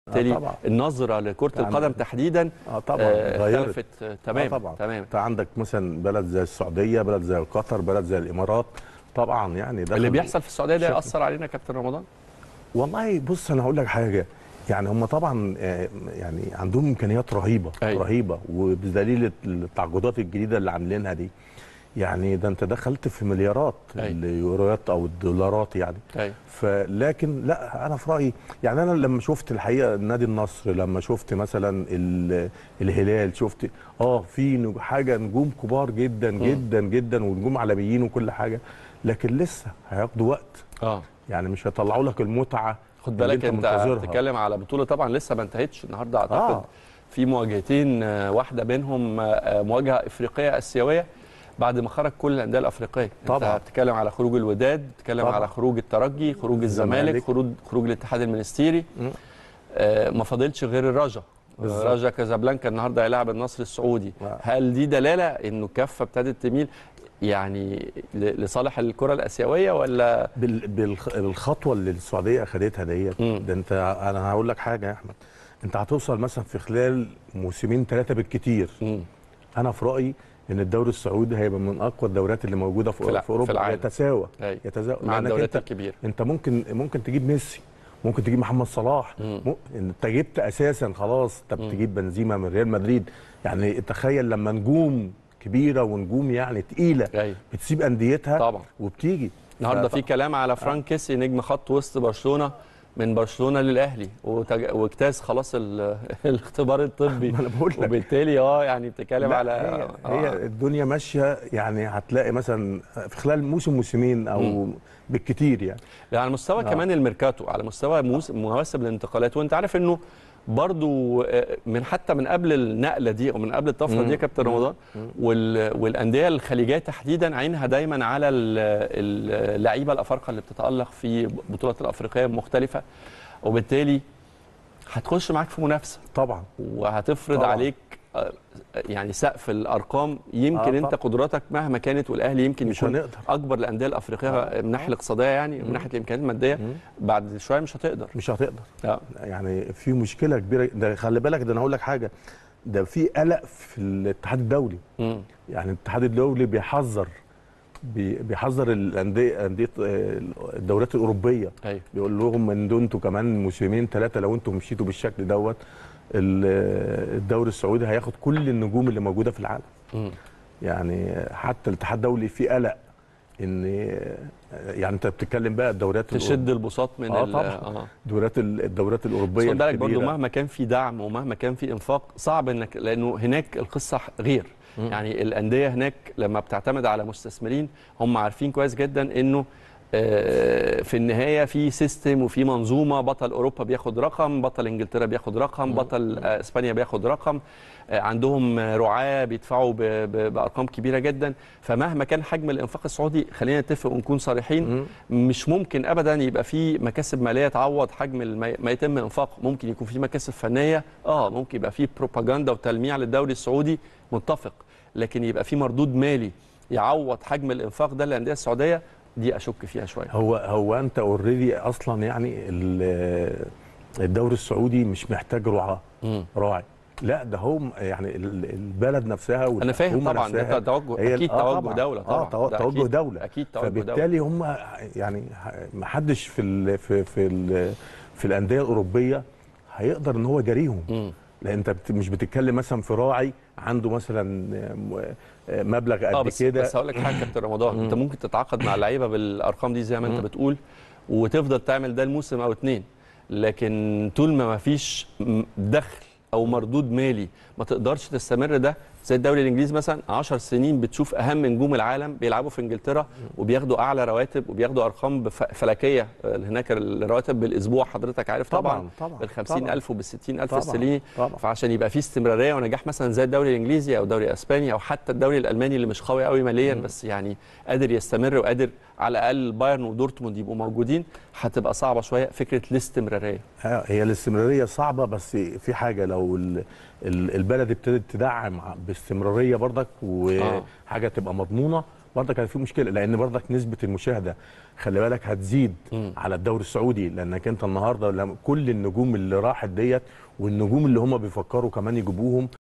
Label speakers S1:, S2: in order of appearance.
S1: بالتالي
S2: طبعاً.
S1: النظره لكره
S2: يعني-
S1: القدم تحديدا
S2: اه طبعا
S1: آه،
S2: اتغيرت
S1: اختلفت آه، تمام
S2: آه طبعا
S1: تمام
S2: انت عندك مثلا بلد زي السعوديه بلد زي قطر بلد زي الامارات طبعا يعني ده
S1: اللي
S2: خل-
S1: بيحصل في السعوديه ده
S2: شكل-
S1: ياثر علينا يا كابتن رمضان
S2: والله بص انا هقول لك حاجه يعني هم طبعا آه، يعني عندهم امكانيات رهيبه
S1: أيوة.
S2: رهيبه وبدليل التعاقدات الجديده اللي عاملينها دي يعني ده انت دخلت في مليارات
S1: أيوة.
S2: اليوروات او الدولارات يعني
S1: ايوه
S2: فلكن لا انا في رايي يعني انا لما شفت الحقيقه نادي النصر لما شفت مثلا ال- الهلال شفت اه في نج- حاجه نجوم كبار جدا جدا جدا ونجوم عالميين وكل حاجه لكن لسه هياخدوا وقت
S1: اه
S2: يعني مش هيطلعوا لك المتعه
S1: خد
S2: اللي
S1: بالك انت
S2: منتظرها.
S1: بتتكلم على بطوله طبعا لسه ما انتهتش النهارده اعتقد
S2: آه.
S1: في مواجهتين آه، واحده بينهم آه، مواجهه افريقيه اسيويه بعد ما خرج كل الانديه الافريقيه
S2: طبعاً.
S1: انت بتتكلم على خروج الوداد بتتكلم
S2: طبعاً.
S1: على خروج الترجي خروج الزمالك
S2: الزمالك.
S1: خروج خروج الاتحاد المنستيري
S2: مم.
S1: آه، ما فاضلش غير الرجا
S2: بالظبط.
S1: رجا كازابلانكا النهارده هيلاعب النصر السعودي
S2: آه.
S1: هل دي دلاله انه الكفه ابتدت تميل يعني ل- لصالح الكره الاسيويه ولا
S2: بال- بالخ- بالخطوه اللي السعوديه اخذتها ديت
S1: مم.
S2: ده انت انا هقول لك حاجه يا احمد انت هتوصل مثلا في خلال موسمين ثلاثه بالكتير
S1: مم.
S2: انا في رايي ان الدوري السعودي هيبقى من اقوى الدوريات اللي موجوده في,
S1: في الع-
S2: في اوروبا
S1: في العالم.
S2: يتساوى
S1: أيوة.
S2: يتساوى
S1: مع
S2: لأنك
S1: الدوريات
S2: انت
S1: الكبيره
S2: انت ممكن ممكن تجيب ميسي ممكن تجيب محمد صلاح
S1: مم.
S2: م... انت جبت اساسا خلاص انت بتجيب بنزيما من ريال مدريد يعني تخيل لما نجوم كبيره ونجوم يعني تقيله
S1: ايوه
S2: بتسيب انديتها
S1: طبعا
S2: وبتيجي
S1: النهارده
S2: ف-
S1: في كلام على فرانك كيسي نجم خط وسط برشلونه من برشلونه للاهلي وتج... واجتاز خلاص ال... الاختبار الطبي
S2: ما انا بقول لك
S1: وبالتالي اه يعني بتتكلم
S2: لا،
S1: على
S2: هي,
S1: آه.
S2: هي الدنيا ماشيه يعني هتلاقي مثلا في خلال موسم موسمين او
S1: مم.
S2: بالكتير يعني
S1: على مستوى
S2: آه.
S1: كمان الميركاتو على مستوى موس- مواسم الانتقالات وانت عارف انه برضو آه، من حتى من قبل النقله دي او من قبل الطفره دي يا كابتن رمضان وال... والانديه الخليجيه تحديدا عينها دايما على ال- اللعيبه الافارقه اللي بتتالق في بطولات الافريقيه المختلفه وبالتالي هتخش معاك في منافسه
S2: طبعا
S1: وهتفرض
S2: طبعاً.
S1: عليك آه، يعني سقف الارقام يمكن
S2: آه،
S1: انت
S2: طبعاً.
S1: قدراتك مهما كانت والاهلي يمكن
S2: مش
S1: يكون
S2: هنقدر
S1: اكبر الانديه الافريقيه
S2: آه،
S1: من الناحيه
S2: آه.
S1: الاقتصاديه يعني من ناحيه الامكانيات الماديه
S2: مم.
S1: بعد شويه مش هتقدر
S2: مش هتقدر
S1: آه.
S2: يعني في مشكله كبيره ده خلي بالك ده انا هقول لك حاجه ده في قلق في الاتحاد الدولي
S1: مم.
S2: يعني الاتحاد الدولي بيحذر بي- بيحذر الانديه انديه آه، الدوريات الاوروبيه
S1: ايوه
S2: بيقول لهم ان انتوا كمان موسمين ثلاثه لو انتوا مشيتوا بالشكل دوت ال- الدوري السعودي هياخد كل النجوم اللي موجوده في العالم
S1: مم.
S2: يعني حتى الاتحاد الدولي في قلق ان يعني انت بتتكلم بقى الدوريات
S1: تشد البساط من
S2: آه
S1: ال-
S2: طبعاً.
S1: اه
S2: الدوريات الدوريات
S1: بس
S2: الاوروبيه
S1: خد بالك برضو
S2: الكبيرة.
S1: مهما كان في دعم ومهما كان في انفاق صعب انك لانه هناك القصه غير
S2: مم.
S1: يعني الانديه هناك لما بتعتمد على مستثمرين هم عارفين كويس جدا انه آه، في النهايه في سيستم وفي منظومه بطل اوروبا بياخد رقم بطل انجلترا بياخد رقم بطل آه، اسبانيا بياخد رقم آه، عندهم رعاه بيدفعوا ب- ب- بارقام كبيره جدا فمهما كان حجم الانفاق السعودي خلينا نتفق ونكون صريحين
S2: مم.
S1: مش ممكن ابدا يبقى في مكاسب ماليه تعوض حجم الم- ما يتم انفاقه ممكن يكون في مكاسب فنيه اه ممكن يبقى في بروباجندا وتلميع للدوري السعودي متفق لكن يبقى في مردود مالي يعوض حجم الانفاق ده للانديه السعوديه دي اشك فيها شويه
S2: هو هو انت اوريدي اصلا يعني ال- الدوري السعودي مش محتاج رعاه
S1: مم.
S2: راعي لا ده هم يعني ال- البلد نفسها
S1: انا فاهم
S2: والحكومة
S1: طبعا ده
S2: نفسها
S1: توجه
S2: هي-
S1: اكيد
S2: آه
S1: توجه
S2: طبعاً.
S1: دوله طبعا
S2: اه تو-
S1: ده
S2: توجه
S1: أكيد.
S2: دوله
S1: اكيد توجه دوله
S2: فبالتالي هم يعني ما حدش في ال في في ال في الانديه الاوروبيه هيقدر ان هو يجاريهم
S1: مم.
S2: لان انت بت- مش بتتكلم مثلا في راعي عنده مثلا م- مبلغ
S1: اه
S2: قد
S1: بس
S2: كده
S1: بس هقول لك حاجه يا كابتن رمضان انت ممكن تتعاقد مع اللعيبه بالارقام دي زي ما انت
S2: مم.
S1: بتقول وتفضل تعمل ده الموسم او اتنين لكن طول ما ما فيش م- دخل او مردود مالي ما تقدرش تستمر ده زي الدوري الانجليزي مثلا 10 سنين بتشوف اهم نجوم العالم بيلعبوا في انجلترا وبياخدوا اعلى رواتب وبياخدوا ارقام بف- فلكيه آه، هناك الرواتب بالاسبوع حضرتك عارف طبعا,
S2: طبعا طبعا
S1: بال 50000 وبال 60000
S2: طبعاً،
S1: السنين
S2: طبعا
S1: فعشان يبقى في استمراريه ونجاح مثلا زي الدوري الانجليزي او الدوري الاسباني او حتى الدوري الالماني اللي مش قوي قوي ماليا بس يعني قادر يستمر وقادر على الاقل بايرن ودورتموند يبقوا موجودين هتبقى صعبه شويه فكره الاستمراريه
S2: آه، هي الاستمراريه صعبه بس في حاجه لو ال- ال- البلد ابتدت تدعم باستمراريه برضك وحاجه تبقى مضمونه برضك هيبقى في مشكله لان برضك نسبه المشاهده خلي بالك هتزيد على الدوري السعودي لانك انت النهارده لما كل النجوم اللي راحت ديت والنجوم اللي هم بيفكروا كمان يجيبوهم